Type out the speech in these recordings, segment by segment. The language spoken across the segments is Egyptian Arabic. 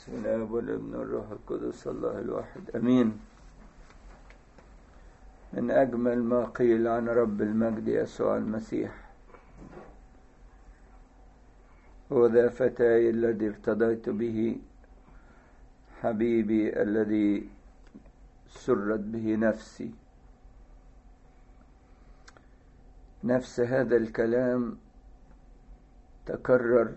بسم الله والابن والروح القدس الله الواحد امين من اجمل ما قيل عن رب المجد يسوع المسيح هو ذا فتاي الذي ارتضيت به حبيبي الذي سرت به نفسي نفس هذا الكلام تكرر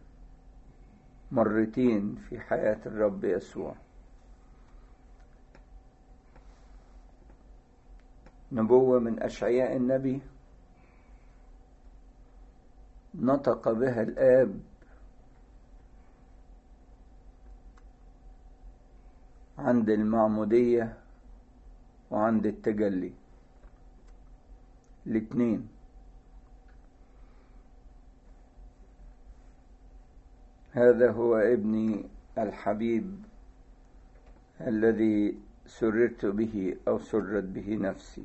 مرتين في حياة الرب يسوع نبوة من أشعياء النبي نطق بها الآب عند المعمودية وعند التجلي الاتنين هذا هو ابني الحبيب الذي سررت به او سرت به نفسي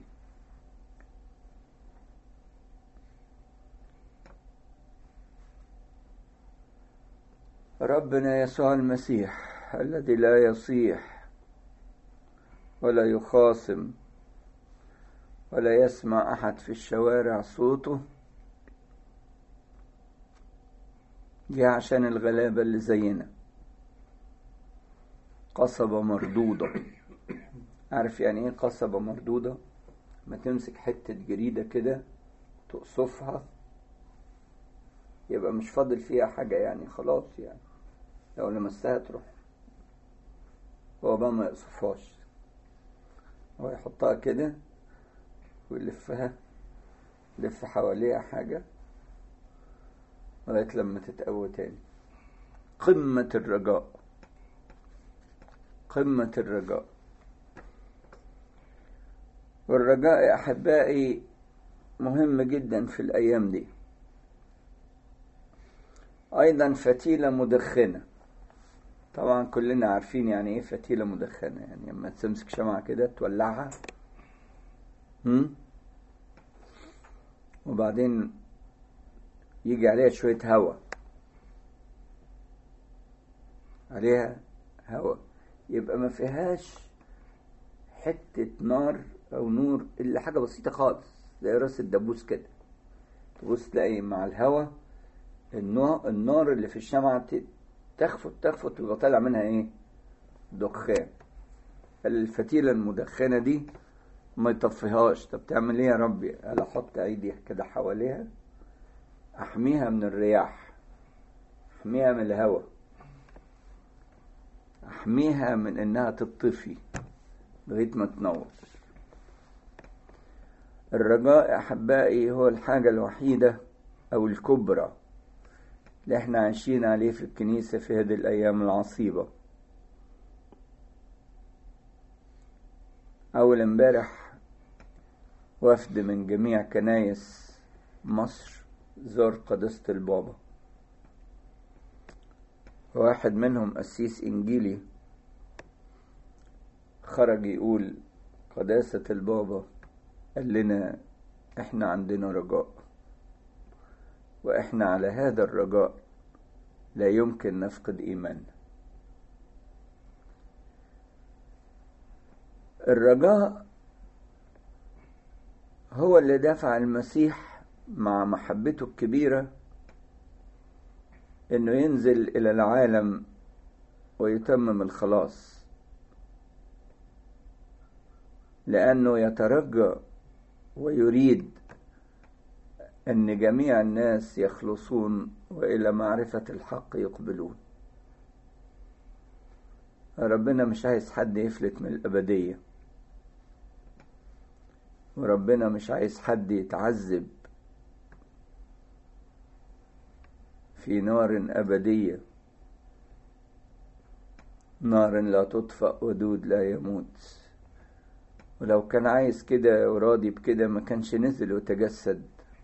ربنا يسوع المسيح الذي لا يصيح ولا يخاصم ولا يسمع احد في الشوارع صوته جه عشان الغلابة اللي زينا قصبة مردودة عارف يعني ايه قصبة مردودة ما تمسك حتة جريدة كده تقصفها يبقى مش فاضل فيها حاجة يعني خلاص يعني لو لمستها تروح هو بقى ما يقصفهاش هو يحطها كده ويلفها يلف حواليها حاجة لغاية لما تتقوى تاني قمة الرجاء قمة الرجاء والرجاء يا أحبائي مهم جدا في الأيام دي أيضا فتيلة مدخنة طبعا كلنا عارفين يعني ايه فتيلة مدخنة يعني لما تمسك شمعة كده تولعها هم؟ وبعدين يجي عليها شوية هوا عليها هوا يبقى ما فيهاش حتة نار أو نور إلا حاجة بسيطة خالص زي راس الدبوس كده تبص تلاقي مع الهوا النار اللي في الشمعة تخفت تخفت ويبقى طالع منها إيه؟ دخان الفتيلة المدخنة دي ما يطفيهاش طب تعمل ايه يا ربي؟ قال احط ايدي كده حواليها احميها من الرياح احميها من الهواء احميها من انها تطفي لغايه ما تنور الرجاء احبائي هو الحاجه الوحيده او الكبرى اللي احنا عايشين عليه في الكنيسه في هذه الايام العصيبه اول امبارح وفد من جميع كنايس مصر زار قداسة البابا واحد منهم قسيس إنجيلي خرج يقول قداسة البابا قال لنا احنا عندنا رجاء واحنا على هذا الرجاء لا يمكن نفقد ايماننا الرجاء هو اللي دفع المسيح مع محبته الكبيرة انه ينزل الى العالم ويتمم الخلاص لانه يترجى ويريد ان جميع الناس يخلصون والى معرفة الحق يقبلون ربنا مش عايز حد يفلت من الابدية وربنا مش عايز حد يتعذب في نار أبدية نار لا تطفأ ودود لا يموت ولو كان عايز كده وراضي بكده ما كانش نزل وتجسد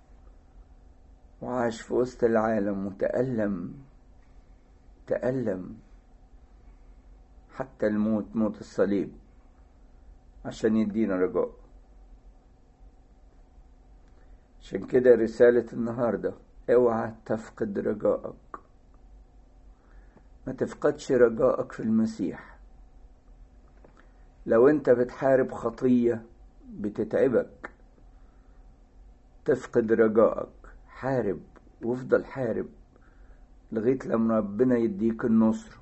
وعاش في وسط العالم وتألم تألم حتى الموت موت الصليب عشان يدينا رجاء عشان كده رسالة النهارده اوعى تفقد رجائك ما تفقدش رجائك في المسيح لو انت بتحارب خطية بتتعبك تفقد رجائك حارب وافضل حارب لغاية لما ربنا يديك النصر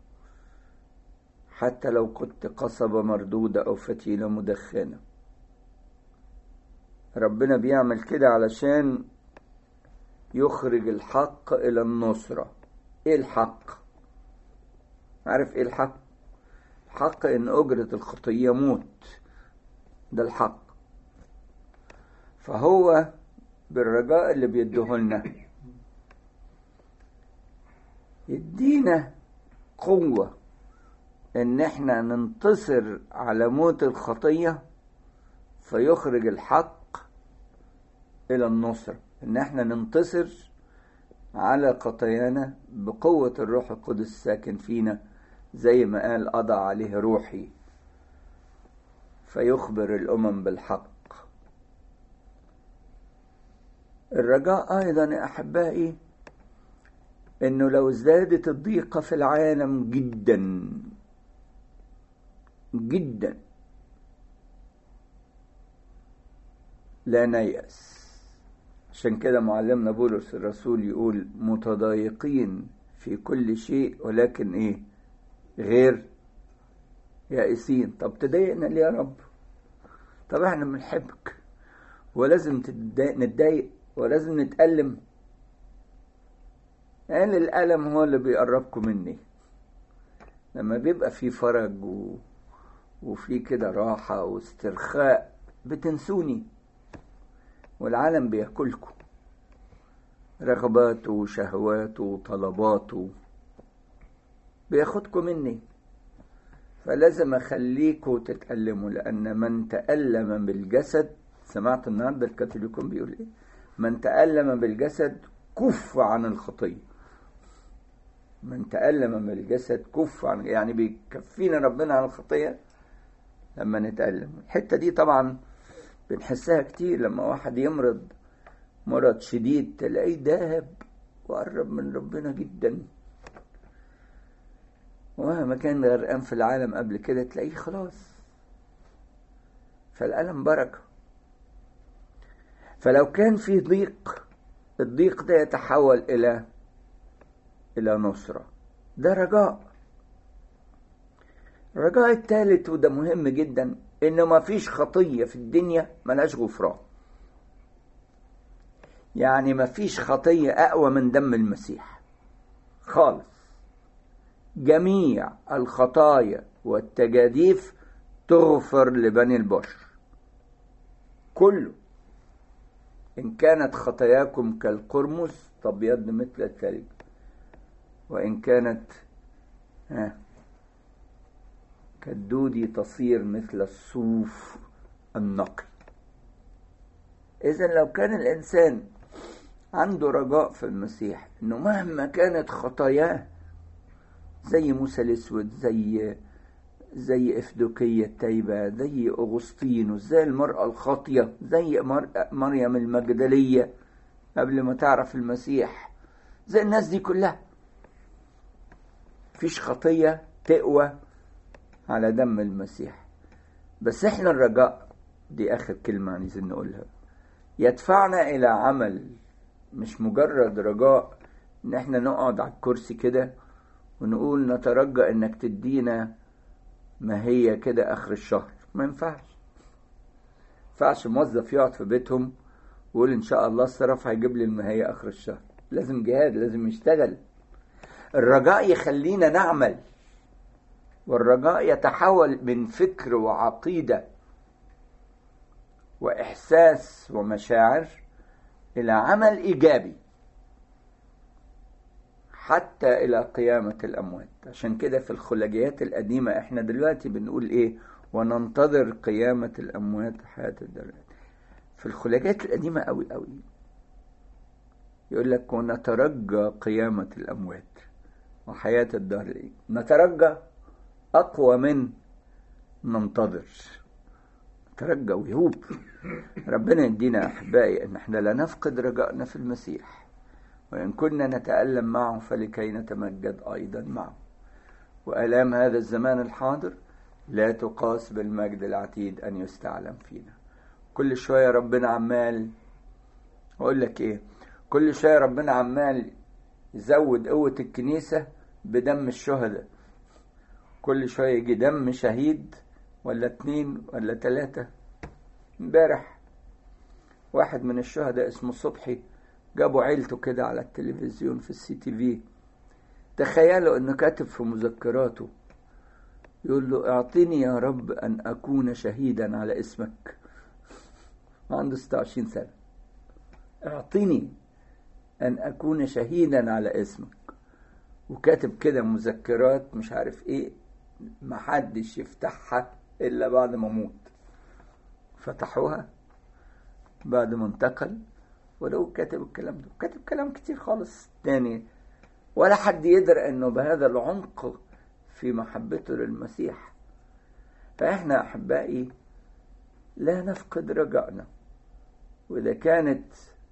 حتى لو كنت قصبة مردودة أو فتيلة مدخنة ربنا بيعمل كده علشان يخرج الحق إلى النصرة إيه الحق؟ عارف إيه الحق؟ الحق إن أجرة الخطية موت ده الحق فهو بالرجاء اللي بيديهولنا يدينا قوة إن إحنا ننتصر على موت الخطية فيخرج الحق إلى النصرة إن إحنا ننتصر على خطايانا بقوة الروح القدس الساكن فينا زي ما قال أضع عليه روحي فيخبر الأمم بالحق الرجاء أيضا يا أحبائي إنه لو ازدادت الضيقة في العالم جدا جدا لا نيأس عشان كده معلمنا بولس الرسول يقول متضايقين في كل شيء ولكن ايه غير يائسين طب تضايقنا ليه يا رب طب احنا بنحبك ولازم نتضايق ولازم نتألم قال يعني الألم هو اللي بيقربكم مني لما بيبقى في فرج و... وفي كده راحة واسترخاء بتنسوني والعالم بياكلكم رغباته وشهواته وطلباته بياخدكم مني فلازم اخليكم تتألموا لأن من تألم بالجسد سمعت النهارده الكاثوليكون بيقول ايه؟ من تألم بالجسد كف عن الخطية من تألم بالجسد كف عن يعني بيكفينا ربنا عن الخطية لما نتألم الحتة دي طبعا بنحسها كتير لما واحد يمرض مرض شديد تلاقيه داهب وقرب من ربنا جدا ومهما كان غرقان في العالم قبل كده تلاقيه خلاص فالألم بركة فلو كان في ضيق الضيق ده يتحول إلى إلى نصرة ده رجاء الرجاء الثالث وده مهم جدا إن ما فيش خطية في الدنيا ملهاش غفران يعني ما فيش خطية أقوى من دم المسيح خالص جميع الخطايا والتجاديف تغفر لبني البشر كله إن كانت خطاياكم كالقرمز تبيض مثل الثلج وإن كانت ها كالدودي تصير مثل الصوف النقي إذا لو كان الإنسان عنده رجاء في المسيح إنه مهما كانت خطاياه زي موسى الأسود زي زي افدوكية التايبة زي أغسطينوس زي المرأة الخاطية زي مريم المجدلية قبل ما تعرف المسيح زي الناس دي كلها مفيش خطية تقوى على دم المسيح بس احنا الرجاء دي آخر كلمة عايزين نقولها يدفعنا إلى عمل مش مجرد رجاء إن احنا نقعد على الكرسي كده ونقول نترجى إنك تدينا ما هي كده آخر الشهر ما ينفعش ينفعش موظف يقعد في بيتهم ويقول إن شاء الله الصرف هيجيب لي المهية آخر الشهر لازم جهاد لازم يشتغل الرجاء يخلينا نعمل والرجاء يتحول من فكر وعقيدة وإحساس ومشاعر إلى عمل إيجابي حتى إلى قيامة الأموات عشان كده في الخلاجيات القديمة إحنا دلوقتي بنقول إيه وننتظر قيامة الأموات حياة الدرجات في الخلاجيات القديمة أوي أوي يقول لك ونترجى قيامة الأموات وحياة الدهر إيه؟ نترجى أقوى من ننتظر نترجى ويهوب ربنا يدينا أحبائي إن إحنا لا نفقد رجائنا في المسيح وإن كنا نتألم معه فلكي نتمجد أيضا معه وآلام هذا الزمان الحاضر لا تقاس بالمجد العتيد أن يستعلم فينا كل شوية ربنا عمال أقول لك إيه كل شوية ربنا عمال يزود قوة الكنيسة بدم الشهداء كل شوية يجي دم شهيد ولا اتنين ولا تلاتة امبارح واحد من الشهداء اسمه صبحي جابوا عيلته كده على التلفزيون في السي تي في تخيلوا انه كاتب في مذكراته يقول له اعطني يا رب ان اكون شهيدا على اسمك عنده 26 سنة اعطني ان اكون شهيدا على اسمك وكاتب كده مذكرات مش عارف ايه محدش يفتحها الا بعد ما اموت فتحوها بعد ما انتقل ولو كاتب الكلام ده كاتب كلام كتير خالص تاني ولا حد يدري انه بهذا العمق في محبته للمسيح فاحنا احبائي لا نفقد رجائنا واذا كانت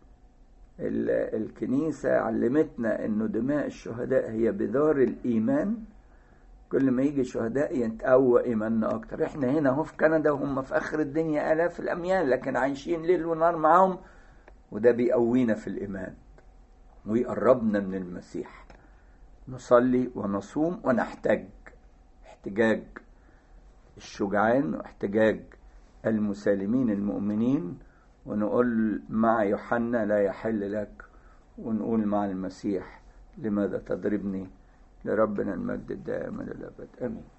الكنيسة علمتنا انه دماء الشهداء هي بذار الايمان كل ما يجي شهداء يتقوى ايماننا اكتر احنا هنا اهو في كندا وهم في اخر الدنيا الاف الاميال لكن عايشين ليل ونهار معاهم وده بيقوينا في الايمان ويقربنا من المسيح نصلي ونصوم ونحتاج احتجاج الشجعان واحتجاج المسالمين المؤمنين ونقول مع يوحنا لا يحل لك ونقول مع المسيح لماذا تضربني لربنا المجد الدائم للأبد آمين